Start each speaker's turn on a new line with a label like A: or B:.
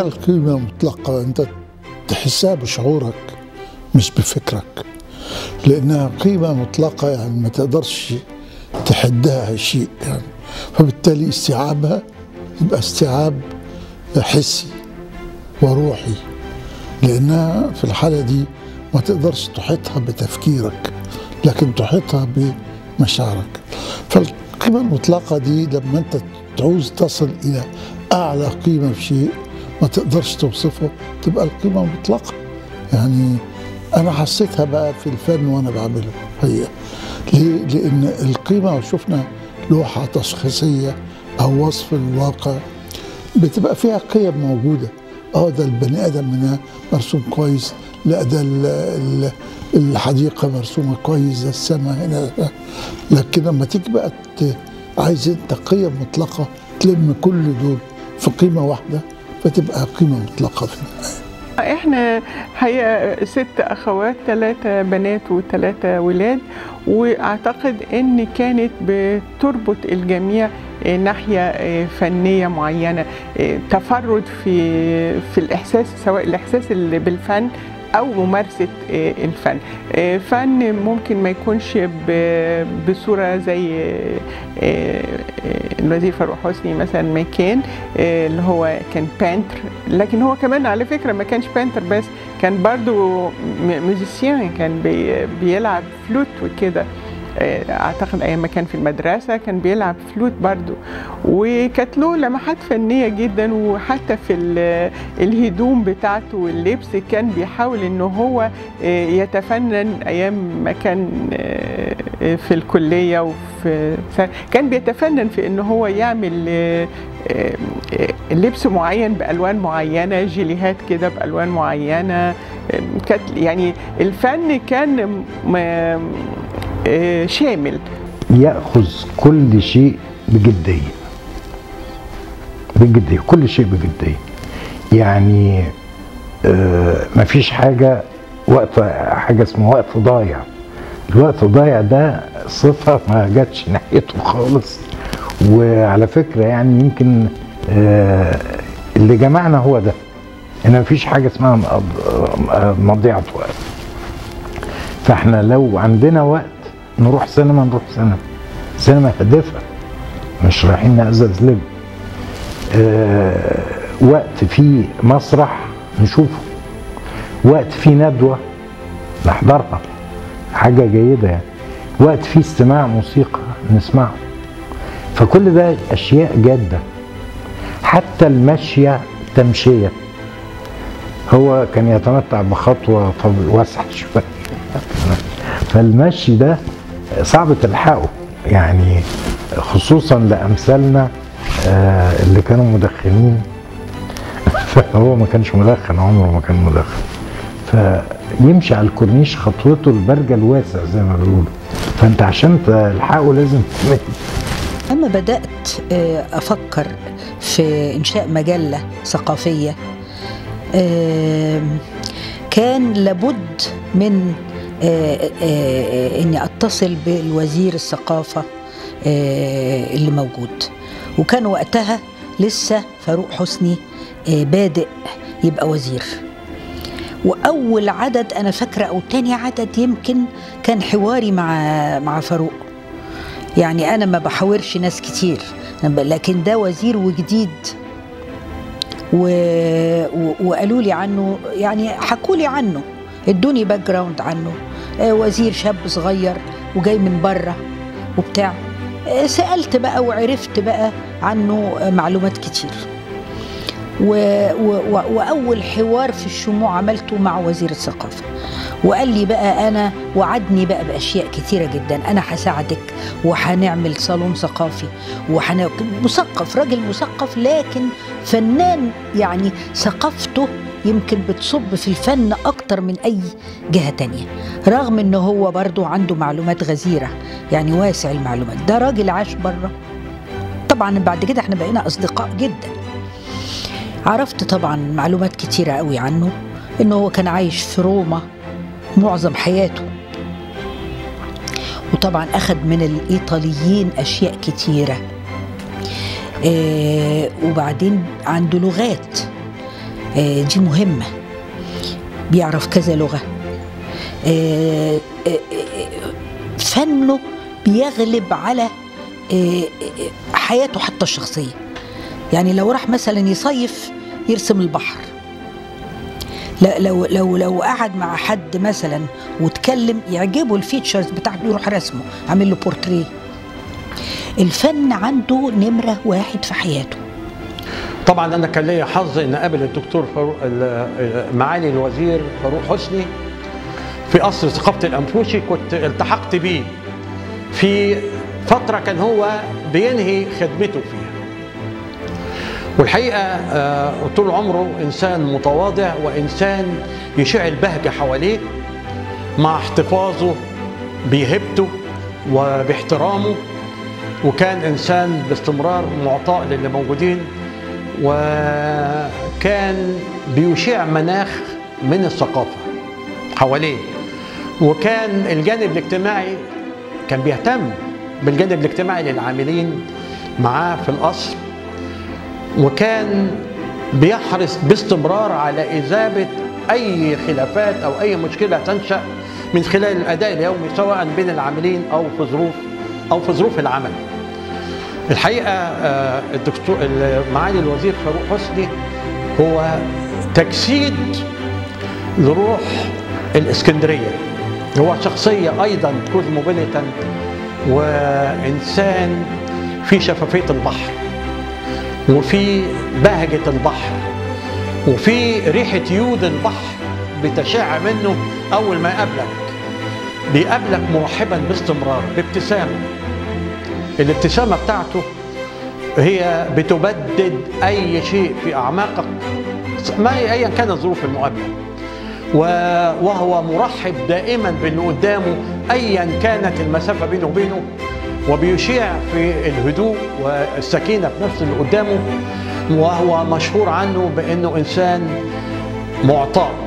A: القيمة المطلقة أنت تحسها بشعورك مش بفكرك لأنها قيمة مطلقة يعني ما تقدرش تحدها شيء يعني فبالتالي استيعابها يبقى استيعاب حسي وروحي لأنها في الحالة دي ما تقدرش تحيطها بتفكيرك لكن تحيطها بمشاعرك فالقيمة المطلقة دي لما أنت تعوز تصل إلى أعلى قيمة في شيء ما تقدرش توصفه تبقى القيمة مطلقة يعني أنا حسيتها بقى في الفن وأنا بعمله هي ليه؟ لأن القيمة شفنا لوحة تشخيصية أو وصف الواقع بتبقى فيها قيم موجودة اه ده البني آدم هنا مرسوم كويس لا ده ال- ال- الحديقة مرسومة كويس ده السماء هنا لكن لما تيجي بقى ت- عايز انت قيم مطلقة تلم كل دول في قيمة واحدة فتبقى قيمة مطلقة في النهاية
B: احنا هي ست اخوات ثلاثة بنات وثلاثة ولاد واعتقد ان كانت بتربط الجميع اه، ناحية اه، فنية معينة اه، تفرد في في الاحساس سواء الاحساس اللي بالفن او ممارسه اه، الفن اه، فن ممكن ما يكونش ب- بصوره زي اه، اه، الوزير فاروق حسني مثلا ما كان اه، اللي هو كان بانتر لكن هو كمان على فكره ما كانش بانتر بس كان برضو م- ميوزيسيان كان بي- بيلعب فلوت وكده اه، اعتقد ايام ما كان في المدرسه كان بيلعب فلوت برضو وكانت له لمحات فنيه جدا وحتى في ال- الهدوم بتاعته واللبس كان بيحاول ان هو اه، يتفنن ايام ما كان اه، اه، في الكليه وفي ثانوي. كان بيتفنن في ان هو يعمل اه، اه، اه، لبس معين بالوان معينه جيليهات كده بالوان معينه اه، كانت يعني الفن كان م- اه، شامل
C: ياخذ كل شيء بجديه بجديه كل شيء بجديه يعني آه مفيش حاجه وقت حاجه اسمها وقت ضايع الوقت الضايع ده صفه ما جاتش ناحيته خالص وعلى فكره يعني يمكن آه اللي جمعنا هو ده ان مفيش حاجه اسمها مض- آه، مضيعه وقت فاحنا لو عندنا وقت نروح سينما نروح سينما سينما هادفه مش رايحين نقزز لب آه وقت فيه مسرح نشوفه وقت فيه ندوه نحضرها حاجه جيده يعني وقت فيه استماع موسيقى نسمعه فكل ده اشياء جاده حتى المشيه تمشيه هو كان يتمتع بخطوه طب- واسعه شويه فالمشي ده صعب تلحقه يعني خصوصا لامثالنا آه، اللي كانوا مدخنين فهو ما كانش مدخن عمره ما كان مدخن فيمشي على الكورنيش خطوته البرجة الواسع زي ما بيقولوا فانت عشان تلحقه لازم تمشي
D: أما بدأت آه، أفكر في إنشاء مجلة ثقافية آم، كان لابد من آه، آه، إني أتصل بالوزير الثقافة آه، اللي موجود وكان وقتها لسه فاروق حسني آه، بادئ يبقى وزير واول عدد انا فاكره او تاني عدد يمكن كان حواري مع مع فاروق يعني انا ما بحاورش ناس كتير لكن ده وزير وجديد و... و... وقالوا لي عنه يعني حكوا لي عنه ادوني باك جراوند عنه آه، وزير شاب صغير وجاي من بره وبتاع آه، سالت بقى وعرفت بقى عنه آه، معلومات كتير و... و... و... واول حوار في الشموع عملته مع وزير الثقافه وقال لي بقى انا وعدني بقى باشياء كتيره جدا انا هساعدك وهنعمل صالون ثقافي وحن... مثقف راجل مثقف لكن فنان يعني ثقافته يمكن بتصب في الفن اكتر من اي جهه تانية رغم ان هو برضو عنده معلومات غزيره يعني واسع المعلومات ده راجل عاش بره طبعا بعد كده احنا بقينا اصدقاء جدا عرفت طبعا معلومات كتيرة قوي عنه انه هو كان عايش في روما معظم حياته وطبعا اخذ من الايطاليين اشياء كتيرة آه وبعدين عنده لغات آه، دي مهمة بيعرف كذا لغة آه، آه، آه، فنه بيغلب على آه، آه، حياته حتى الشخصية يعني لو راح مثلا يصيف يرسم البحر لا لو لو لو قعد مع حد مثلا واتكلم يعجبه الفيتشرز بتاعته يروح رسمه عامل له بورتريه الفن عنده نمرة واحد في حياته
E: طبعا انا كان ليا حظ ان اقابل الدكتور فاروق ال- معالي الوزير فاروق حسني في قصر ثقافه الانفوشي كنت التحقت بيه في فتره كان هو بينهي خدمته فيها والحقيقه آه، طول عمره انسان متواضع وانسان يشع البهجه حواليه مع احتفاظه بهيبته وباحترامه وكان انسان باستمرار معطاء للي موجودين وكان بيشيع مناخ من الثقافه حواليه وكان الجانب الاجتماعي كان بيهتم بالجانب الاجتماعي للعاملين معاه في القصر وكان بيحرص باستمرار على إذابة أي خلافات أو أي مشكلة تنشأ من خلال الأداء اليومي سواء بين العاملين أو في ظروف أو في ظروف العمل. الحقيقة آه، الدكتور معالي الوزير فاروق حسني هو تجسيد لروح الإسكندرية هو شخصية أيضا كوزموبوليتان وإنسان في شفافية البحر وفي بهجة البحر وفي ريحة يود البحر بتشع منه أول ما يقابلك بيقابلك مرحبا باستمرار بابتسامة الابتسامة بتاعته هي بتبدد أي شيء في أعماقك ما أيا كانت ظروف المقابلة و- وهو مرحب دائما باللي قدامه ايا كانت المسافه بينه وبينه وبيشيع في الهدوء والسكينه في نفس اللي قدامه وهو مشهور عنه بانه انسان معطاء